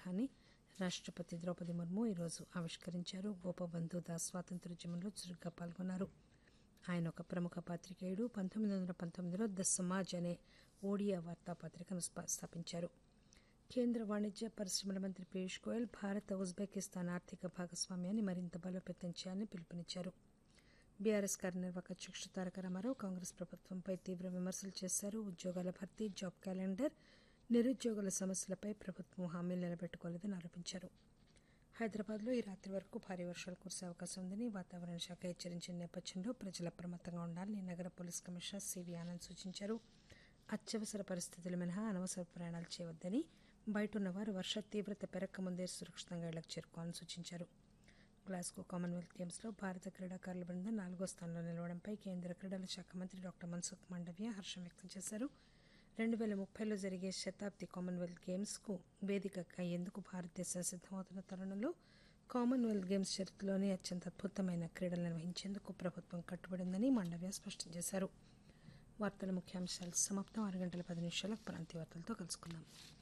విగ్రహాన్ని రాష్టపతి ద్రౌపది ముర్ము ఈరోజు ఆవిష్కరించారు గోపబంధు దాస్ స్వాతంత్ర్యోద్యమంలో చురుగ్గా పాల్గొన్నారు ఆయన ఒక ప్రముఖ పాత్రికేయుడు పంతొమ్మిది వందల పంతొమ్మిదిలో ద సమాజ్ అనే ఓడియా వార్తాపత్రికను స్థా- స్థాపించారు కేంద్ర వాణిజ్య పరిశ్రమల మంత్రి పీయూష్ గోయల్ భారత్ ఉజ్బెకిస్తాన్ ఆర్థిక భాగస్వామ్యాన్ని మరింత బలోపేతం చేయాలని పిలుపునిచ్చారు బీఆర్ఎస్ కార్యనిర్వాహక అధ్యక్షుడు తారక రామారావు కాంగ్రెస్ ప్రభుత్వంపై తీవ్ర విమర్శలు చేశారు ఉద్యోగాల భర్తీ జాబ్ క్యాలెండర్ నిరుద్యోగుల సమస్యలపై ప్రభుత్వం హామీలు నిలబెట్టుకోలేదని ఆరోపించారు హైదరాబాద్లో ఈ రాత్రి వరకు భారీ వర్షాలు కురిసే అవకాశం ఉందని వాతావరణ శాఖ హెచ్చరించిన నేపథ్యంలో ప్రజలు అప్రమత్తంగా ఉండాలని నగర పోలీస్ కమిషనర్ సివి ఆనంద్ సూచించారు అత్యవసర పరిస్థితులు మినహా అనవసర ప్రయాణాలు చేయవద్దని బయట ఉన్నవారు వర్ష తీవ్రత పెరగకముందే సురక్షితంగా ఇళ్లకు చేరుకోవాలని సూచించారు గ్లాస్గో కామన్వెల్త్ గేమ్స్లో భారత క్రీడాకారుల బృందం నాలుగో స్థానంలో నిలవడంపై కేంద్ర క్రీడల శాఖ మంత్రి డాక్టర్ మన్సుఖ్ మాండవ్య హర్షం వ్యక్తం చేశారు రెండు వేల ముప్పైలో జరిగే శతాబ్ది కామన్వెల్త్ గేమ్స్కు వేదిక అయ్యేందుకు భారతదేశం సిద్దమవుతున్న తరుణంలో కామన్వెల్త్ గేమ్స్ చరిత్రలోనే అత్యంత అద్భుతమైన క్రీడలు నిర్వహించేందుకు ప్రభుత్వం కట్టుబడి ఉందని మాండవ్య స్పష్టం చేశారు వార్తల ముఖ్యాంశాలు సమాప్తం ఆరు గంటల పది నిమిషాలకు ప్రాంతీయ వార్తలతో కలుసుకుందాం